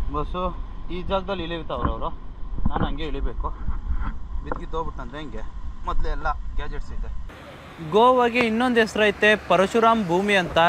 Bus ಈ ಜಾಗದಲ್ಲಿ ಇಳಿತಾವ್ರು ಅವರು ನಾನು ಹಂಗೆ ಇಳಿಬೇಕು ಬಿದ್ದಿದ್ದು ಹೋಗ್ಬಿಟ್ಟಂದ್ರೆ ಹಿಂಗೆ ಮೊದಲೇ ಎಲ್ಲ ಗ್ಯಾಜೆಟ್ಸ್ ಇದೆ ಗೋವಾಗೆ ಇನ್ನೊಂದು ಹೆಸರು ಐತೆ ಪರಶುರಾಮ್ ಭೂಮಿ ಅಂತ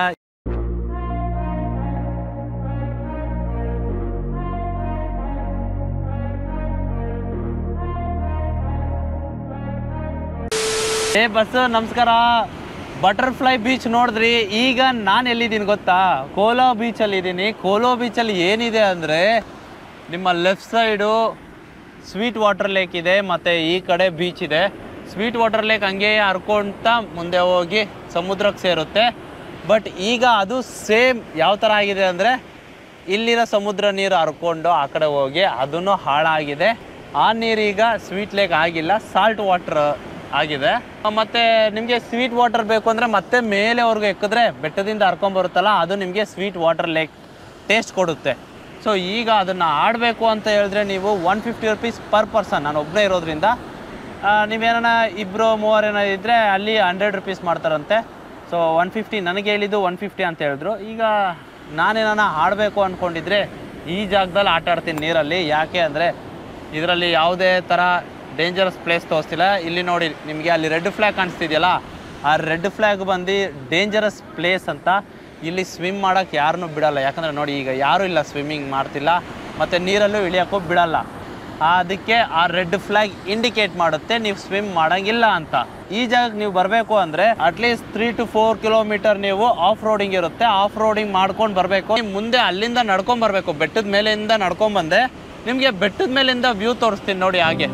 ಏ ಬಸ್ಸು ನಮಸ್ಕಾರ ಬಟರ್ಫ್ಲೈ ಬೀಚ್ ನೋಡಿದ್ರಿ ಈಗ ನಾನು ಎಲ್ಲಿದ್ದೀನಿ ಗೊತ್ತಾ ಕೋಲೋ ಬೀಚಲ್ಲಿ ಇದ್ದೀನಿ ಕೋಲೋ ಬೀಚಲ್ಲಿ ಏನಿದೆ ಅಂದರೆ ನಿಮ್ಮ left side sweet water lake ಇದೆ ಮತ್ತು ಈ ಕಡೆ ಬೀಚ್ ಇದೆ ಸ್ವೀಟ್ ವಾಟರ್ ಲೇಕ್ ಹಂಗೆ ಹರ್ಕೊಂತ ಮುಂದೆ ಹೋಗಿ ಸಮುದ್ರಕ್ಕೆ ಸೇರುತ್ತೆ ಬಟ್ ಈಗ ಅದು ಸೇಮ್ ಯಾವ ಥರ ಆಗಿದೆ ಅಂದರೆ ಇಲ್ಲಿರೋ ಸಮುದ್ರ ನೀರು ಹರ್ಕೊಂಡು ಆ ಕಡೆ ಹೋಗಿ ಅದನ್ನು ಹಾಳಾಗಿದೆ ಆ ನೀರೀಗ ಸ್ವೀಟ್ ಲೇಕ್ ಆಗಿಲ್ಲ ಸಾಲ್ಟ್ ವಾಟರ್ ಆಗಿದೆ ಮತ್ತೆ ನಿಮಗೆ ಸ್ವೀಟ್ ವಾಟರ್ ಬೇಕು ಅಂದರೆ ಮತ್ತೆ ಮೇಲೆವರೆಗೂ ಎಕ್ಕಿದ್ರೆ ಬೆಟ್ಟದಿಂದ ಹರ್ಕೊಂಬರುತ್ತಲ್ಲ ಅದು ನಿಮಗೆ ಸ್ವೀಟ್ ವಾಟರ್ ಲೇಕ್ ಟೇಸ್ಟ್ ಕೊಡುತ್ತೆ ಸೊ ಈಗ ಅದನ್ನು ಆಡಬೇಕು ಅಂತ ಹೇಳಿದ್ರೆ ನೀವು one fifty rupees per person ನಾನು ಒಬ್ಬನೇ ಇರೋದ್ರಿಂದ ನೀವೇನ ಇಬ್ಬರು ಮೂವರೇನೋ ಇದ್ದರೆ ಅಲ್ಲಿ ಹಂಡ್ರೆಡ್ ರುಪೀಸ್ ಮಾಡ್ತಾರಂತೆ ಸೊ ಒನ್ ಫಿಫ್ಟಿ ನನಗೆ ಹೇಳಿದ್ದು ಒನ್ ಫಿಫ್ಟಿ ಅಂತ ಹೇಳಿದ್ರು ಈಗ ನಾನೇನಾನ ಆಡಬೇಕು ಅಂದ್ಕೊಂಡಿದ್ರೆ ಈ ಜಾಗದಲ್ಲಿ ಆಟ ಆಡ್ತೀನಿ ನೀರಲ್ಲಿ ಯಾಕೆ ಅಂದರೆ ಇದರಲ್ಲಿ ಯಾವುದೇ ಥರ ಡೇಂಜರಸ್ ಪ್ಲೇಸ್ ತೋರಿಸ್ತಿಲ್ಲ ಇಲ್ಲಿ ನೋಡಿ ನಿಮಗೆ ಅಲ್ಲಿ ರೆಡ್ ಫ್ಲ್ಯಾಗ್ ಕಾಣಿಸ್ತಿದೆಯಲ್ಲ ಆ ರೆಡ್ ಫ್ಲ್ಯಾಗ್ ಬಂದು ಡೇಂಜರಸ್ ಪ್ಲೇಸ್ ಅಂತ ಇಲ್ಲಿ ಸ್ವಿಮ್ ಮಾಡೋಕ್ಕೆ ಯಾರನ್ನೂ ಬಿಡಲ್ಲ ಯಾಕಂದರೆ ನೋಡಿ ಈಗ ಯಾರೂ ಇಲ್ಲ ಸ್ವಿಮ್ಮಿಂಗ್ ಮಾಡ್ತಿಲ್ಲ ಮತ್ತು ನೀರಲ್ಲೂ ಇಳಿಯೋಕ್ಕೂ ಬಿಡಲ್ಲ ಅದಕ್ಕೆ ಆ ರೆಡ್ ಫ್ಲ್ಯಾಗ್ ಇಂಡಿಕೇಟ್ ಮಾಡುತ್ತೆ ನೀವು ಸ್ವಿಮ್ ಮಾಡಂಗಿಲ್ಲ ಅಂತ ಈ ಜಾಗಕ್ಕೆ ನೀವು ಬರಬೇಕು ಅಂದರೆ at least three to four kilometre ನೀವು ಆಫ್ ರೋಡಿಂಗ್ ಇರುತ್ತೆ ಆಫ್ ರೋಡಿಂಗ್ ಮಾಡ್ಕೊಂಡು ಬರಬೇಕು ಮುಂದೆ ಅಲ್ಲಿಂದ ನಡ್ಕೊಂಡ್ ಬರಬೇಕು ಬೆಟ್ಟದ ಮೇಲಿಂದ ನಡ್ಕೊಂಡ್ ಬಂದೆ ನಿಮಗೆ ಬೆಟ್ಟದ ಮೇಲಿಂದ ವ್ಯೂ ತೋರಿಸ್ತೀನಿ ನೋಡಿ ಹಾಗೆ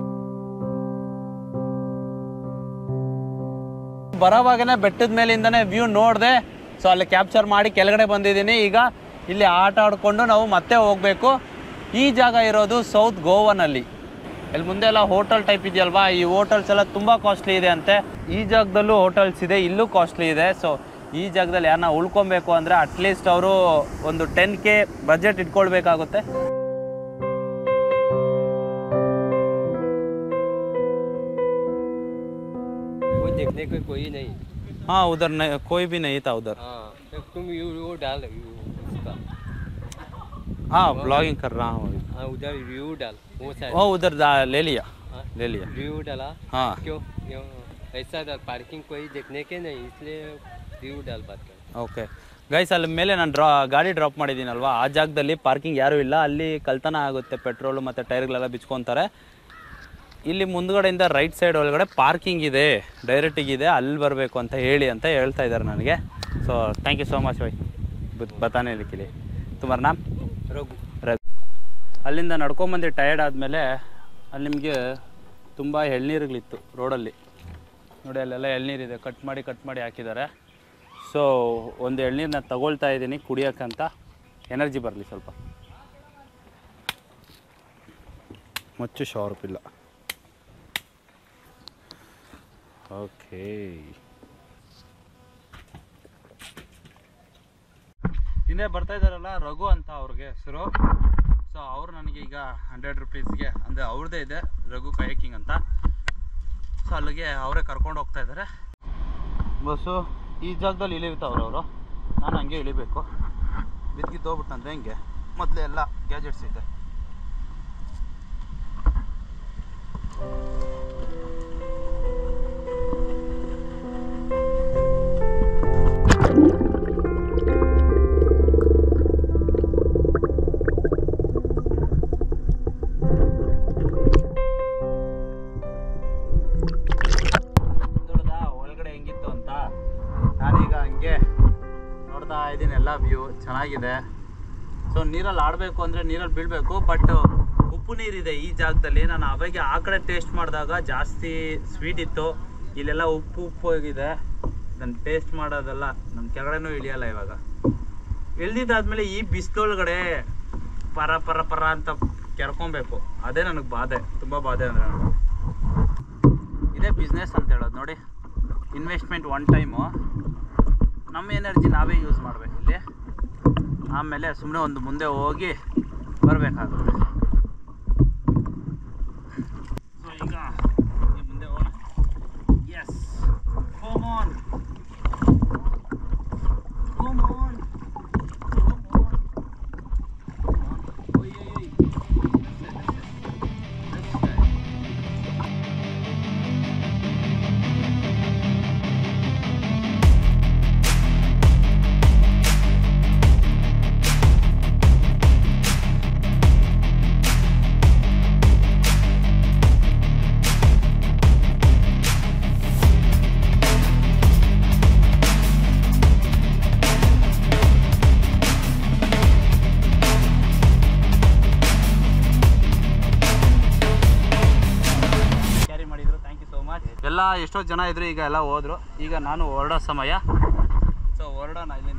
ಬರೋವಾಗನೇ ಬೆಟ್ಟದ ಮೇಲಿಂದನೇ ವ್ಯೂ ನೋಡಿದೆ ಸೊ ಅಲ್ಲಿ ಕ್ಯಾಪ್ಚರ್ ಮಾಡಿ ಕೆಳಗಡೆ ಬಂದಿದ್ದೀನಿ ಈಗ ಇಲ್ಲಿ ಆಟ ಆಡಿಕೊಂಡು ನಾವು ಮತ್ತೆ ಹೋಗಬೇಕು ಈ ಜಾಗ ಇರೋದು ಸೌತ್ ಗೋವಾನಲ್ಲಿ ಇಲ್ಲಿ ಮುಂದೆ ಎಲ್ಲ ಹೋಟೆಲ್ ಟೈಪ್ ಇದೆಯಲ್ವಾ ಈ ಹೋಟೆಲ್ಸ್ ಎಲ್ಲ ತುಂಬ ಕಾಸ್ಟ್ಲಿ ಇದೆ ಅಂತೆ ಈ ಜಾಗದಲ್ಲೂ ಹೋಟೆಲ್ಸ್ ಇದೆ ಇಲ್ಲೂ ಕಾಸ್ಟ್ಲಿ ಇದೆ ಸೊ ಈ ಜಾಗದಲ್ಲಿ ಯಾರನ್ನ ಉಳ್ಕೊಬೇಕು ಅಂದರೆ ಅಟ್ಲೀಸ್ಟ್ ಅವರು ಒಂದು ಟೆನ್ ಕೆ ಬಜೆಟ್ ಇಟ್ಕೊಳ್ಬೇಕಾಗುತ್ತೆ वो देखने को कोई नहीं हाँ उधर नहीं कोई भी नहीं था उधर हाँ तो तुम यू वो डाल यू उसका हाँ ब्लॉगिंग कर रहा हूँ हाँ उधर व्यू डाल वो साइड वो उधर दा- ले लिया हाँ, ले लिया व्यू डाला हाँ क्यों क्यों ऐसा डाल पार्किंग कोई देखने के नहीं इसलिए व्यू डाल बात कर ಓಕೆ ಗೈಸ್ ಅಲ್ಲಿ ಮೇಲೆ ನಾನು ಡ್ರಾ ಗಾಡಿ ಡ್ರಾಪ್ ಮಾಡಿದ್ದೀನಲ್ವಾ ಆ ಜಾಗದಲ್ಲಿ ಪಾರ್ಕಿಂಗ್ ಯಾರೂ ಇಲ್ಲ ಅಲ್ಲಿ ಕಳ್ತನ ಆಗುತ್ತೆ ಪೆಟ್ರೋಲು ಮತ್ತು ಟೈರ್ಗಳೆಲ್ಲ ಬಿಚ್ಕೊತಾರೆ ಇಲ್ಲಿ ಮುಂದ್ಗಡೆಯಿಂದ ರೈಟ್ ಸೈಡ್ ಒಳಗಡೆ ಪಾರ್ಕಿಂಗ್ ಇದೆ ಡೈರೆಕ್ಟಿಗಿದೆ ಅಲ್ಲಿ ಬರಬೇಕು ಅಂತ ಹೇಳಿ ಅಂತ ಹೇಳ್ತಾ ಇದ್ದಾರೆ ನನಗೆ so thank you so much ವೈ ಬತಾನೆ ಲಿಖಿಲಿ ತುಮಾರ ನಾಮ್ रघु ರಘು ಅಲ್ಲಿಂದ ನಡ್ಕೊಂಬಂದು ಟಯರ್ಡ್ ಆದಮೇಲೆ ಅಲ್ಲಿ ನಿಮಗೆ ತುಂಬ ಎಳ್ನೀರುಗಳಿತ್ತು ರೋಡಲ್ಲಿ ನೋಡಿ ಅಲ್ಲೆಲ್ಲ ಎಳ್ನೀರಿದೆ ಕಟ್ ಮಾಡಿ ಕಟ್ ಮಾಡಿ ಹಾಕಿದ್ದಾರೆ ಸೊ ಒಂದು ಎಳ್ನೀರನ್ನ ತಗೊಳ್ತಾ ಇದ್ದೀನಿ ಕುಡಿಯೋಕ್ಕಂತ ಎನರ್ಜಿ ಬರಲಿ ಸ್ವಲ್ಪ ಮಚ್ಚು ಶಾರ್ಪ್ ಇಲ್ಲ ಓಕೆ ಹಿಂದೆ ಬರ್ತಾ ಇದ್ದಾರಲ್ಲ ರಘು ಅಂತ ಅವ್ರಿಗೆ ಹೆಸರು ಸೊ ಅವ್ರು ನನಗೆ ಈಗ ಹಂಡ್ರೆಡ್ ರುಪೀಸ್ಗೆ ಅಂದರೆ ಅವ್ರದ್ದೇ ಇದೆ ರಘು ಕಯಕಿಂಗ್ ಅಂತ ಸೊ ಅಲ್ಲಿಗೆ ಅವರೇ ಕರ್ಕೊಂಡು ಹೋಗ್ತಾ ಇದ್ದಾರೆ ಬಸ್ಸು ಈ ಜಾಗದಲ್ಲಿ ಇಳಿತಾವ್ರು ಅವರು ನಾನು ಹಂಗೆ ಇಳಿಬೇಕು ಬಿದ್ದಿದ್ದು ಹೋಗ್ಬಿಟ್ಟಂದ್ರೆ ಹಿಂಗೆ ಮೊದಲೇ ಎಲ್ಲ ಗ್ಯಾಜೆಟ್ಸ್ ಇದೆ ನೋಡ್ದಾ ಒಳಗಡೆ ಹೆಂಗಿತ್ತು ಅಂತ ನಾನೀಗ ಹಂಗೆ ನೋಡ್ತಾ ಇದ್ದೀನಿ ಎಲ್ಲ ವ್ಯೂ ಚೆನ್ನಾಗಿದೆ ಸೊ ನೀರಲ್ಲಿ ಆಡಬೇಕು ಅಂದರೆ ನೀರಲ್ಲಿ ಬೀಳಬೇಕು ಬಟ್ ಉಪ್ಪು ನೀರಿದೆ ಈ ಜಾಗದಲ್ಲಿ ನಾನು ಅವಾಗ ಆ ಕಡೆ ಟೇಸ್ಟ್ ಮಾಡಿದಾಗ ಜಾಸ್ತಿ ಸ್ವೀಟ್ ಇತ್ತು ಇಲ್ಲೆಲ್ಲ ಉಪ್ಪು ಉಪ್ಪು ಆಗಿದೆ ನಾನು ಟೇಸ್ಟ್ ಮಾಡೋದೆಲ್ಲ ನಮ್ಮ ಕೆಳಗಡೆನೂ ಇಳಿಯಲ್ಲ ಇವಾಗ ಇಳ್ದಿದ್ದಾದ್ಮೇಲೆ ಈ ಬಿಸಿಲೊಳಗಡೆ ಪರ ಪರ ಪರ ಅಂತ ಕೆರ್ಕೊಬೇಕು ಅದೇ ನನಗೆ ಬಾಧೆ ತುಂಬ ಬಾಧೆ ಅಂದರೆ ನನಗೆ ಇದೇ ಬಿಸ್ನೆಸ್ ಅಂತ ಹೇಳೋದು ನೋಡಿ ಇನ್ವೆಸ್ಟ್ಮೆಂಟ್ ಒನ್ ಟೈಮು ನಮ್ಮ ಎನರ್ಜಿ ನಾವೇ ಯೂಸ್ ಮಾಡಬೇಕು ಇಲ್ಲಿ ಆಮೇಲೆ ಸುಮ್ಮನೆ ಒಂದು ಮುಂದೆ ಹೋಗಿ ಬರಬೇಕಾಗುತ್ತೆ ಸೊ ಈಗ ಈ ಮುಂದೆ ಹೋಗೋಣ ಎಸ್ ಆನ್ ಆನ್ ಎಲ್ಲ ಎಷ್ಟೋ ಜನ ಇದ್ರು ಈಗ ಎಲ್ಲ ಹೋದ್ರು ಈಗ ನಾನು ಹೊರಡೋ ಸಮಯ ಸೊ ಹೊರಡೋಣ ಇಲ್ಲಿಂದ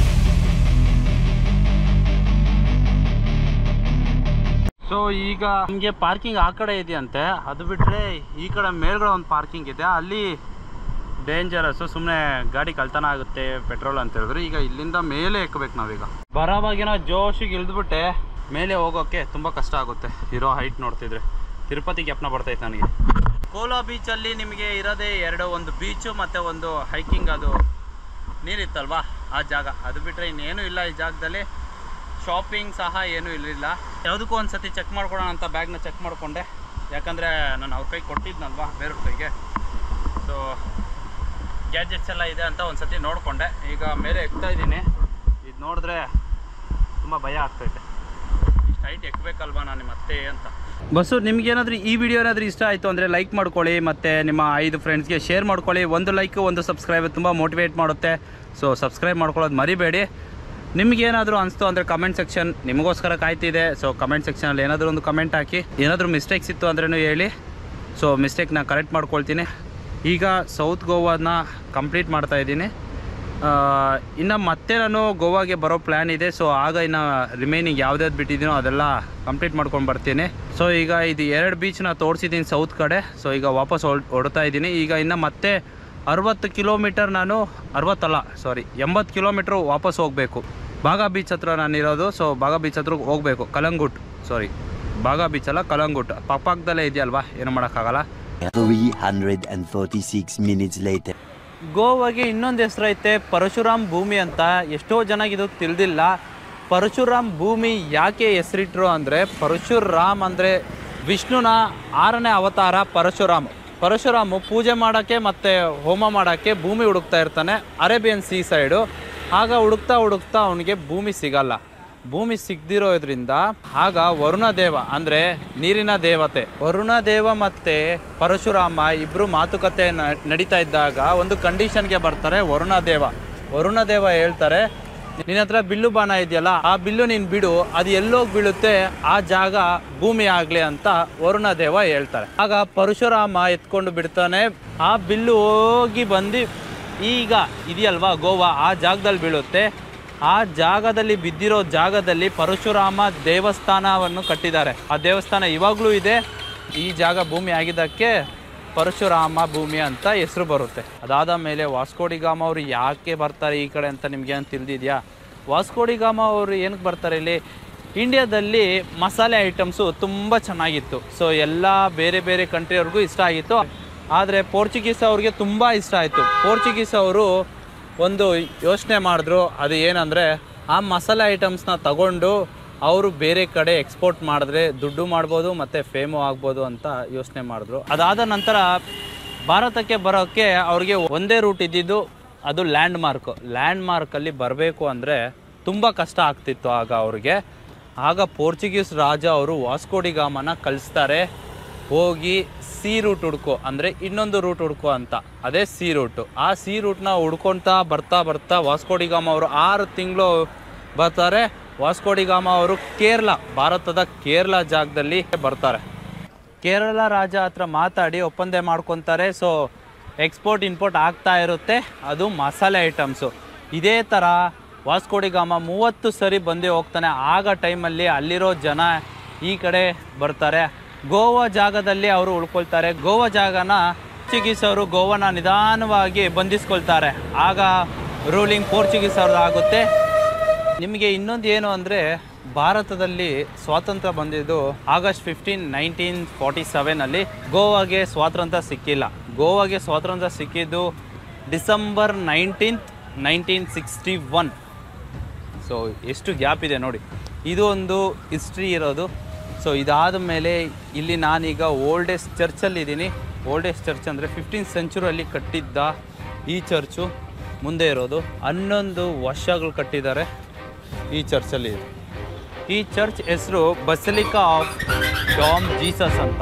ಸೊ ಈಗ ನಿಮಗೆ ಪಾರ್ಕಿಂಗ್ ಆ ಕಡೆ ಇದೆಯಂತೆ ಅದು ಬಿಟ್ಟರೆ ಈ ಕಡೆ ಮೇಲ್ಗಡೆ ಒಂದು ಪಾರ್ಕಿಂಗ್ ಇದೆ ಅಲ್ಲಿ ಡೇಂಜರಸ್ಸು ಸುಮ್ಮನೆ ಗಾಡಿ ಕಳ್ತನ ಆಗುತ್ತೆ ಪೆಟ್ರೋಲ್ ಅಂತ ಹೇಳಿದ್ರು ಈಗ ಇಲ್ಲಿಂದ ಮೇಲೆ ಎಕ್ಕಬೇಕು ನಾವೀಗ ಬರೋವಾಗಿನ ಜೋಶಿಗೆ ಇಳಿದ್ಬಿಟ್ಟೆ ಮೇಲೆ ಹೋಗೋಕ್ಕೆ ತುಂಬ ಕಷ್ಟ ಆಗುತ್ತೆ ಇರೋ ಹೈಟ್ ನೋಡ್ತಿದ್ರೆ ತಿರುಪತಿ ಜ್ಞಾಪನ ಬರ್ತೈತೆ ನನಗೆ ಕೋಲಾ ಬೀಚಲ್ಲಿ ನಿಮಗೆ ಇರೋದೇ ಎರಡು ಒಂದು ಬೀಚು ಮತ್ತು ಒಂದು ಹೈಕಿಂಗ್ ಅದು ನೀರಿತ್ತಲ್ವಾ ಆ ಜಾಗ ಅದು ಬಿಟ್ಟರೆ ಇನ್ನೇನು ಇಲ್ಲ ಈ ಜಾಗದಲ್ಲಿ ಶಾಪಿಂಗ್ ಸಹ ಏನೂ ಇರಲಿಲ್ಲ ಯಾವುದಕ್ಕೂ ಒಂದು ಸತಿ ಚೆಕ್ ಮಾಡ್ಕೊಳೋಣ ಅಂತ ಬ್ಯಾಗ್ನ ಚೆಕ್ ಮಾಡಿಕೊಂಡೆ ಯಾಕಂದರೆ ನಾನು ಅವ್ರ ಕೈ ಕೊಟ್ಟಿದ್ನಲ್ವಾ ಬೇರೆಯವ್ರ ಕೈಗೆ ಸೊ ಗ್ಯಾಜೆಟ್ಸ್ ಎಲ್ಲ ಇದೆ ಅಂತ ಒಂದು ಸತಿ ನೋಡಿಕೊಂಡೆ ಈಗ ಮೇಲೆ ಎಕ್ತಾ ಇದ್ದೀನಿ ಇದು ನೋಡಿದ್ರೆ ತುಂಬ ಭಯ ಆಗ್ತೈತೆ ಇಷ್ಟು ಹೈಟ್ ಎಕ್ಬೇಕಲ್ವಾ ನಾನು ಮತ್ತೆ ಅಂತ ಬಸ್ಸು ನಿಮ್ಗೇನಾದ್ರೂ ಈ ವಿಡಿಯೋ ಏನಾದರೂ ಇಷ್ಟ ಆಯಿತು ಅಂದರೆ ಲೈಕ್ ಮಾಡ್ಕೊಳ್ಳಿ ಮತ್ತು ನಿಮ್ಮ ಐದು ಫ್ರೆಂಡ್ಸ್ಗೆ ಶೇರ್ ಮಾಡ್ಕೊಳ್ಳಿ ಒಂದು ಲೈಕ್ ಒಂದು ಸಬ್ಸ್ಕ್ರೈಬ್ ತುಂಬ ಮೋಟಿವೇಟ್ ಮಾಡುತ್ತೆ ಸೊ ಸಬ್ಸ್ಕ್ರೈಬ್ ಮಾಡ್ಕೊಳ್ಳೋದು ಮರಿಬೇಡಿ ನಿಮ್ಗೇನಾದರೂ ಅನಿಸ್ತು ಅಂದರೆ ಕಮೆಂಟ್ ಸೆಕ್ಷನ್ ನಿಮಗೋಸ್ಕರ ಕಾಯ್ತಿದೆ ಸೊ ಕಮೆಂಟ್ ಸೆಕ್ಷನಲ್ಲಿ ಏನಾದರೂ ಒಂದು ಕಮೆಂಟ್ ಹಾಕಿ ಏನಾದರೂ ಮಿಸ್ಟೇಕ್ಸ್ ಇತ್ತು ಅಂದ್ರೂ ಹೇಳಿ ಸೊ ಮಿಸ್ಟೇಕ್ನ ಕರೆಕ್ಟ್ ಮಾಡ್ಕೊಳ್ತೀನಿ ಈಗ ಸೌತ್ ಗೋವಾನ ಕಂಪ್ಲೀಟ್ ಮಾಡ್ತಾ ಇದ್ದೀನಿ ಇನ್ನು ಮತ್ತೆ ನಾನು ಗೋವಾಗೆ ಬರೋ ಪ್ಲ್ಯಾನ್ ಇದೆ ಸೊ ಆಗ ಇನ್ನು ರಿಮೈನಿಂಗ್ ಯಾವ್ದಾವ್ದು ಬಿಟ್ಟಿದ್ದೀನೋ ಅದೆಲ್ಲ ಕಂಪ್ಲೀಟ್ ಮಾಡ್ಕೊಂಡು ಬರ್ತೀನಿ ಸೊ ಈಗ ಇದು ಎರಡು ಬೀಚ್ನ ತೋರಿಸಿದ್ದೀನಿ ಸೌತ್ ಕಡೆ ಸೊ ಈಗ ವಾಪಸ್ ಹೊಡ್ ಹೊಡ್ತಾ ಇದ್ದೀನಿ ಈಗ ಇನ್ನು ಮತ್ತೆ ಅರವತ್ತು ಕಿಲೋಮೀಟರ್ ನಾನು ಅರವತ್ತಲ್ಲ ಸಾರಿ ಎಂಬತ್ತು ಕಿಲೋಮೀಟ್ರ್ ವಾಪಸ್ ಹೋಗಬೇಕು ಬಾಗಾ ಬೀಚ್ ಹತ್ರ ನಾನಿರೋದು ಸೊ ಬಾಗಾ ಬೀಚ್ ಹತ್ರ ಹೋಗಬೇಕು ಕಲಂಗುಟ್ ಸಾರಿ ಬಾಗಾ ಬೀಚ್ ಅಲ್ಲ ಕಲಂಗುಟ್ ಪಕ್ಕದಲ್ಲೇ ಇದೆಯಲ್ವಾ ಏನು ಮಾಡೋಕ್ಕಾಗಲ್ಲ 346 minutes later. ಗೋವಾಗೆ ಇನ್ನೊಂದು ಹೆಸರೈತೆ ಪರಶುರಾಮ್ ಭೂಮಿ ಅಂತ ಎಷ್ಟೋ ಜನಕ್ಕೆ ಇದು ತಿಳಿದಿಲ್ಲ ಪರಶುರಾಮ್ ಭೂಮಿ ಯಾಕೆ ಹೆಸರಿಟ್ರು ಅಂದರೆ ಪರಶುರಾಮ್ ಅಂದರೆ ವಿಷ್ಣುನ ಆರನೇ ಅವತಾರ ಪರಶುರಾಮ್ ಪರಶುರಾಮು ಪೂಜೆ ಮಾಡೋಕ್ಕೆ ಮತ್ತು ಹೋಮ ಮಾಡೋಕ್ಕೆ ಭೂಮಿ ಹುಡುಕ್ತಾ ಇರ್ತಾನೆ ಅರೇಬಿಯನ್ ಸೀ ಸೈಡು ಆಗ ಹುಡುಕ್ತಾ ಹುಡುಕ್ತಾ ಅವನಿಗೆ ಭೂಮಿ ಸಿಗಲ್ಲ ಭೂಮಿ ಸಿಗದಿರೋದ್ರಿಂದ ಆಗ ವರುಣ ದೇವ ಅಂದ್ರೆ ನೀರಿನ ದೇವತೆ ವರುಣ ದೇವ ಮತ್ತೆ ಪರಶುರಾಮ ಇಬ್ರು ಮಾತುಕತೆ ನ- ನಡೀತಾ ಇದ್ದಾಗ ಒಂದು ಕಂಡೀಷನ್ಗೆ ಬರ್ತಾರೆ ವರುಣ ದೇವ ವರುಣ ದೇವ ಹೇಳ್ತಾರೆ ನಿನ್ನ ಹತ್ರ ಬಿಲ್ಲು ಬಾಣ ಇದೆಯಲ್ಲ ಆ ಬಿಲ್ಲು ನೀನು ಬಿಡು ಅದು ಎಲ್ಲೋಗಿ ಬೀಳುತ್ತೆ ಆ ಜಾಗ ಭೂಮಿ ಆಗ್ಲಿ ಅಂತ ವರುಣ ದೇವ ಹೇಳ್ತಾರೆ ಆಗ ಪರಶುರಾಮ ಎತ್ಕೊಂಡು ಬಿಡ್ತಾನೆ ಆ ಬಿಲ್ಲು ಹೋಗಿ ಬಂದು ಈಗ ಇದೆಯಲ್ವಾ ಗೋವಾ ಆ ಜಾಗದಲ್ಲಿ ಬೀಳುತ್ತೆ ಆ ಜಾಗದಲ್ಲಿ ಬಿದ್ದಿರೋ ಜಾಗದಲ್ಲಿ ಪರಶುರಾಮ ದೇವಸ್ಥಾನವನ್ನು ಕಟ್ಟಿದ್ದಾರೆ ಆ ದೇವಸ್ಥಾನ ಇವಾಗಲೂ ಇದೆ ಈ ಜಾಗ ಭೂಮಿ ಆಗಿದ್ದಕ್ಕೆ ಪರಶುರಾಮ ಭೂಮಿ ಅಂತ ಹೆಸರು ಬರುತ್ತೆ ಅದಾದ ಮೇಲೆ ವಾಸ್ಕೋಡಿಗಾಮ ಅವರು ಯಾಕೆ ಬರ್ತಾರೆ ಈ ಕಡೆ ಅಂತ ನಿಮ್ಗೆ ಏನು ತಿಳಿದಿದೆಯಾ ವಾಸ್ಕೋಡಿಗಾಮ ಅವರು ಏನಕ್ಕೆ ಬರ್ತಾರೆ ಇಲ್ಲಿ ಇಂಡಿಯಾದಲ್ಲಿ ಮಸಾಲೆ ಐಟಮ್ಸು ತುಂಬ ಚೆನ್ನಾಗಿತ್ತು ಸೊ ಎಲ್ಲ ಬೇರೆ ಬೇರೆ ಕಂಟ್ರಿಯವ್ರಿಗೂ ಇಷ್ಟ ಆಗಿತ್ತು ಆದರೆ ಪೋರ್ಚುಗೀಸ್ ಅವ್ರಿಗೆ ತುಂಬ ಇಷ್ಟ ಆಯಿತು ಪೋರ್ಚುಗೀಸ್ ಅವರು ಒಂದು ಯೋಚನೆ ಮಾಡಿದ್ರು ಅದು ಏನಂದರೆ ಆ ಮಸಾಲೆ ಐಟಮ್ಸ್ನ ತಗೊಂಡು ಅವರು ಬೇರೆ ಕಡೆ ಎಕ್ಸ್ಪೋರ್ಟ್ ಮಾಡಿದ್ರೆ ದುಡ್ಡು ಮಾಡ್ಬೋದು ಮತ್ತು ಫೇಮು ಆಗ್ಬೋದು ಅಂತ ಯೋಚನೆ ಮಾಡಿದ್ರು ಅದಾದ ನಂತರ ಭಾರತಕ್ಕೆ ಬರೋಕ್ಕೆ ಅವ್ರಿಗೆ ಒಂದೇ ರೂಟ್ ಇದ್ದಿದ್ದು ಅದು ಲ್ಯಾಂಡ್ ಮಾರ್ಕ್ ಲ್ಯಾಂಡ್ ಮಾರ್ಕಲ್ಲಿ ಬರಬೇಕು ಅಂದರೆ ತುಂಬ ಕಷ್ಟ ಆಗ್ತಿತ್ತು ಆಗ ಅವ್ರಿಗೆ ಆಗ ಪೋರ್ಚುಗೀಸ್ ರಾಜ ಅವರು ವಾಸ್ಕೋಡಿಗಾಮನ ಕಳಿಸ್ತಾರೆ ಹೋಗಿ ಸಿ ರೂಟ್ ಹುಡ್ಕೋ ಅಂದರೆ ಇನ್ನೊಂದು ರೂಟ್ ಹುಡ್ಕೋ ಅಂತ ಅದೇ ಸಿ ರೂಟು ಆ ಸಿ ರೂಟ್ನ ಹುಡ್ಕೊಳ್ತಾ ಬರ್ತಾ ಬರ್ತಾ ವಾಸ್ಕೋಡಿಗಾಮ ಅವರು ಆರು ತಿಂಗಳು ಬರ್ತಾರೆ ವಾಸ್ಕೋಡಿಗಾಮ ಅವರು ಕೇರಳ ಭಾರತದ ಕೇರಳ ಜಾಗದಲ್ಲಿ ಬರ್ತಾರೆ ಕೇರಳ ರಾಜ ಹತ್ರ ಮಾತಾಡಿ ಒಪ್ಪಂದ ಮಾಡ್ಕೊತಾರೆ ಸೊ ಎಕ್ಸ್ಪೋರ್ಟ್ ಇಂಪೋರ್ಟ್ ಆಗ್ತಾ ಇರುತ್ತೆ ಅದು ಮಸಾಲೆ ಐಟಮ್ಸು ಇದೇ ಥರ ವಾಸ್ಕೋಡಿಗಾಮ ಮೂವತ್ತು ಸರಿ ಬಂದೇ ಹೋಗ್ತಾನೆ ಆಗ ಟೈಮಲ್ಲಿ ಅಲ್ಲಿರೋ ಜನ ಈ ಕಡೆ ಬರ್ತಾರೆ ಗೋವಾ ಜಾಗದಲ್ಲಿ ಅವರು ಉಳ್ಕೊಳ್ತಾರೆ ಗೋವಾ ಜಾಗನ ಪೋರ್ಚುಗೀಸ್ ಅವರು ಗೋವಾನ ನಿಧಾನವಾಗಿ ಬಂಧಿಸ್ಕೊಳ್ತಾರೆ ಆಗ ರೂಲಿಂಗ್ ಪೋರ್ಚುಗೀಸ್ ಅವ್ರದ್ದು ಆಗುತ್ತೆ ನಿಮಗೆ ಇನ್ನೊಂದು ಏನು ಅಂದರೆ ಭಾರತದಲ್ಲಿ ಸ್ವಾತಂತ್ರ್ಯ ಬಂದಿದ್ದು ಆಗಸ್ಟ್ ಫಿಫ್ಟೀನ್ ನೈನ್ಟೀನ್ ಫಾರ್ಟಿ ಸೆವೆನಲ್ಲಿ ಗೋವಾಗೆ ಸ್ವಾತಂತ್ರ್ಯ ಸಿಕ್ಕಿಲ್ಲ ಗೋವಾಗೆ ಸ್ವಾತಂತ್ರ್ಯ ಸಿಕ್ಕಿದ್ದು December nineteenth nineteen sixty one so ಎಷ್ಟು ಗ್ಯಾಪ್ ಇದೆ ನೋಡಿ ಇದು ಒಂದು ಹಿಸ್ಟ್ರಿ ಇರೋದು ಸೊ ಇದಾದ ಮೇಲೆ ಇಲ್ಲಿ ನಾನೀಗ ಓಲ್ಡೆಸ್ಟ್ ಚರ್ಚಲ್ಲಿ ಇದ್ದೀನಿ ಓಲ್ಡೆಸ್ಟ್ ಚರ್ಚ್ ಅಂದರೆ ಫಿಫ್ಟೀನ್ ಸೆಂಚುರಿಯಲ್ಲಿ ಕಟ್ಟಿದ್ದ ಈ ಚರ್ಚು ಮುಂದೆ ಇರೋದು ಹನ್ನೊಂದು ವರ್ಷಗಳು ಕಟ್ಟಿದ್ದಾರೆ ಈ ಚರ್ಚಲ್ಲಿ ಇದೆ ಈ ಚರ್ಚ್ ಹೆಸರು ಬಸಲಿಕಾ ಆಫ್ ಡಾಮ್ ಜೀಸಸ್ ಅಂತ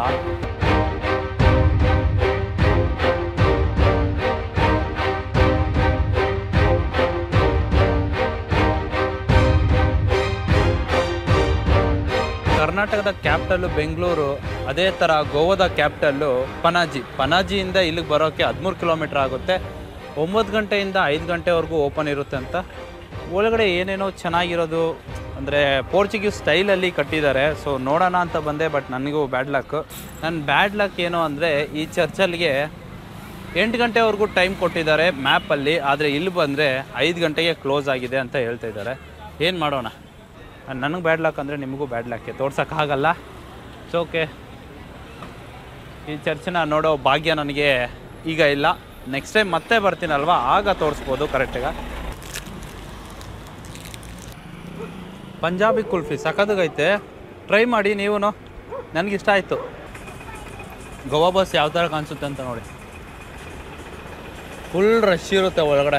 ಕರ್ನಾಟಕದ ಕ್ಯಾಪಿಟಲ್ಲು ಬೆಂಗಳೂರು ಅದೇ ಥರ ಗೋವಾದ ಕ್ಯಾಪಿಟಲ್ಲು ಪನಾಜಿ ಪನಾಜಿಯಿಂದ ಇಲ್ಲಿಗೆ ಬರೋಕ್ಕೆ ಹದಿಮೂರು ಕಿಲೋಮೀಟ್ರ್ ಆಗುತ್ತೆ ಒಂಬತ್ತು ಗಂಟೆಯಿಂದ ಐದು ಗಂಟೆವರೆಗೂ ಓಪನ್ ಇರುತ್ತೆ ಅಂತ ಒಳಗಡೆ ಏನೇನೋ ಚೆನ್ನಾಗಿರೋದು ಅಂದರೆ ಪೋರ್ಚುಗೀಸ್ ಸ್ಟೈಲಲ್ಲಿ ಕಟ್ಟಿದ್ದಾರೆ ಸೊ ನೋಡೋಣ ಅಂತ ಬಂದೆ ಬಟ್ ನನಗೂ ಬ್ಯಾಡ್ ಲಕ್ ನನ್ನ ಬ್ಯಾಡ್ ಲಕ್ ಏನು ಅಂದರೆ ಈ ಚರ್ಚಲ್ಲಿಗೆ ಎಂಟು ಗಂಟೆವರೆಗೂ ಟೈಮ್ ಕೊಟ್ಟಿದ್ದಾರೆ ಮ್ಯಾಪಲ್ಲಿ ಆದರೆ ಇಲ್ಲಿ ಬಂದರೆ ಐದು ಗಂಟೆಗೆ ಕ್ಲೋಸ್ ಆಗಿದೆ ಅಂತ ಹೇಳ್ತಾ ಇದ್ದಾರೆ ಏನು ಮಾಡೋಣ ನನಗೆ ಬ್ಯಾಡ್ ಲಕ್ ಅಂದರೆ ನಿಮಗೂ ಬ್ಯಾಡ್ ಲಕ್ಕೆ ತೋರ್ಸೋಕ್ಕಾಗಲ್ಲ ಸೊ ಓಕೆ ಈ ಚರ್ಚನ್ನ ನೋಡೋ ಭಾಗ್ಯ ನನಗೆ ಈಗ ಇಲ್ಲ ನೆಕ್ಸ್ಟ್ ಟೈಮ್ ಮತ್ತೆ ಬರ್ತೀನಲ್ವಾ ಆಗ ತೋರಿಸ್ಬೋದು ಕರೆಕ್ಟಾಗ ಪಂಜಾಬಿ ಕುಲ್ಫಿ ಸಖತ್ತಾಗೈತೆ ಟ್ರೈ ಮಾಡಿ ನೀವು ನನಗಿಷ್ಟ ಆಯಿತು ಗೋವಾ ಬಸ್ ಯಾವ ಥರ ಕಾಣಿಸುತ್ತೆ ಅಂತ ನೋಡಿ ಫುಲ್ ರಶ್ ಇರುತ್ತೆ ಒಳಗಡೆ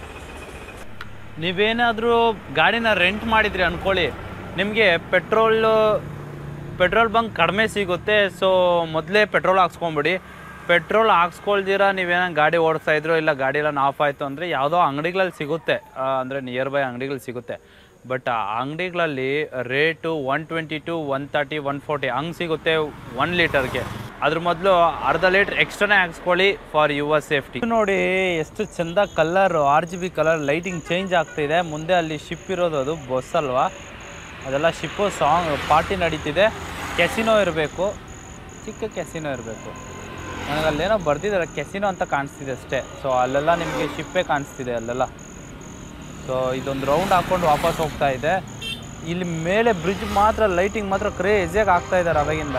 ನೀವೇನಾದರೂ ಗಾಡಿನ ರೆಂಟ್ ಮಾಡಿದ್ರಿ ಅಂದ್ಕೊಳ್ಳಿ ನಿಮಗೆ ಪೆಟ್ರೋಲು ಪೆಟ್ರೋಲ್ ಬಂಕ್ ಕಡಿಮೆ ಸಿಗುತ್ತೆ ಸೊ ಮೊದಲೇ ಪೆಟ್ರೋಲ್ ಹಾಕ್ಸ್ಕೊಂಬಿಡಿ ಪೆಟ್ರೋಲ್ ಹಾಕ್ಸ್ಕೊಳ್ದಿರ ನೀವೇನೋ ಗಾಡಿ ಓಡಿಸ್ತಾ ಇದ್ರು ಇಲ್ಲ ಗಾಡಿ ಎಲ್ಲ ಆಫ್ ಆಯಿತು ಅಂದರೆ ಯಾವುದೋ ಅಂಗಡಿಗಳಲ್ಲಿ ಸಿಗುತ್ತೆ ಅಂದರೆ ನಿಯರ್ ಬೈ ಅಂಗಡಿಗಳು ಸಿಗುತ್ತೆ ಬಟ್ ಆ ಅಂಗಡಿಗಳಲ್ಲಿ rate one twenty to one thirty one forty ಹಂಗೆ ಸಿಗುತ್ತೆ ಒನ್ ಲೀಟರ್ಗೆ ಅದ್ರ ಮೊದಲು ಅರ್ಧ ಲೀಟ್ರ್ ಎಕ್ಸ್ಟ್ರಾನೇ ಹಾಕ್ಸ್ಕೊಳ್ಳಿ ಫಾರ್ ಯುವರ್ ಸೇಫ್ಟಿ ನೋಡಿ ಎಷ್ಟು ಚಂದ colour R G B colour lighting change ಆಗ್ತಿದೆ ಮುಂದೆ ಅಲ್ಲಿ ಶಿಪ್ ಇರೋದು ಅದು ಬಸ್ ಅಲ್ವಾ ಅದೆಲ್ಲ ಶಿಪ್ಪು ಸಾಂಗ್ ಪಾರ್ಟಿ ನಡೀತಿದೆ ಕೆಸಿನೋ ಇರಬೇಕು ಚಿಕ್ಕ ಕೆಸಿನೋ ಇರಬೇಕು ನನಗೆ ಅಲ್ಲೇನೋ ಬರ್ದಿದ್ದಾರೆ ಕೆಸಿನೋ ಅಂತ ಕಾಣಿಸ್ತಿದೆ ಅಷ್ಟೇ ಸೊ ಅಲ್ಲೆಲ್ಲ ನಿಮಗೆ ಶಿಪ್ಪೇ ಕಾಣಿಸ್ತಿದೆ ಅಲ್ಲೆಲ್ಲ ಸೊ ಇದೊಂದು ರೌಂಡ್ ಹಾಕ್ಕೊಂಡು ವಾಪಸ್ ಹೋಗ್ತಾ ಇದೆ ಇಲ್ಲಿ ಮೇಲೆ ಬ್ರಿಡ್ಜ್ ಮಾತ್ರ ಲೈಟಿಂಗ್ ಮಾತ್ರ ಕ್ರೇಜಿಯಾಗಿ ಆಗ್ತಾ ಇದ್ದಾರೆ ಅವಾಗಿಂದ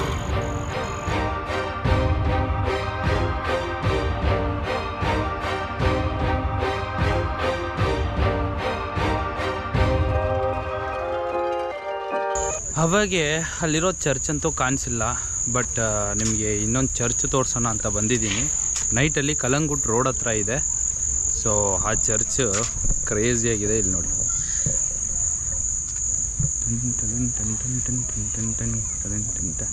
ಅವಾಗೆ ಅಲ್ಲಿರೋ ಚರ್ಚ್ ಅಂತೂ ಕಾಣಿಸಿಲ್ಲ ಬಟ್ ನಿಮಗೆ ಇನ್ನೊಂದು ಚರ್ಚ್ ತೋರಿಸೋಣ ಅಂತ ಬಂದಿದ್ದೀನಿ ನೈಟಲ್ಲಿ ಕಲಂಗುಟ್ ರೋಡ್ ಹತ್ರ ಇದೆ ಸೊ ಆ ಚರ್ಚ್ ಕ್ರೇಜಿಯಾಗಿದೆ ಇಲ್ಲಿ ನೋಡಿ ಟನ್ ಟನ್ ಟನ್ ಟನ್ ಟನ್ ಟನ್ ಟನ್ ಟನ್ ಟನ್ ಟನ್.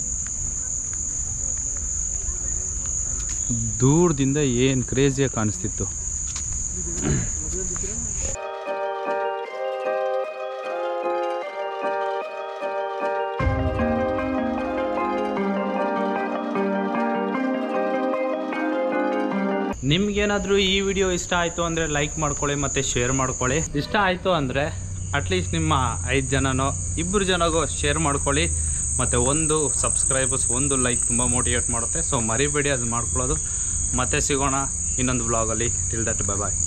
ದೂರದಿಂದ ಏನು ಕ್ರೇಜಿಯಾಗಿ ಕಾಣಿಸ್ತಿತ್ತು ನಿಮ್ಗೇನಾದರೂ ಈ ವಿಡಿಯೋ ಇಷ್ಟ ಆಯಿತು ಅಂದರೆ ಲೈಕ್ ಮಾಡ್ಕೊಳ್ಳಿ ಮತ್ತು ಶೇರ್ ಮಾಡ್ಕೊಳ್ಳಿ ಇಷ್ಟ ಆಯಿತು ಅಂದರೆ ಅಟ್ಲೀಸ್ಟ್ ನಿಮ್ಮ ಐದು ಜನನೋ ಇಬ್ಬರು ಜನಗೋ ಶೇರ್ ಮಾಡ್ಕೊಳ್ಳಿ ಮತ್ತು ಒಂದು ಸಬ್ಸ್ಕ್ರೈಬರ್ಸ್ ಒಂದು ಲೈಕ್ ತುಂಬ ಮೋಟಿವೇಟ್ ಮಾಡುತ್ತೆ ಸೊ ಮರಿಬೇಡಿ ಅದು ಮಾಡ್ಕೊಳ್ಳೋದು ಮತ್ತೆ ಸಿಗೋಣ ಇನ್ನೊಂದು ವ್ಲಾಗಲ್ಲಿ ಟಿಲ್ ದಟ್ ಬೈ ಬಾಯ್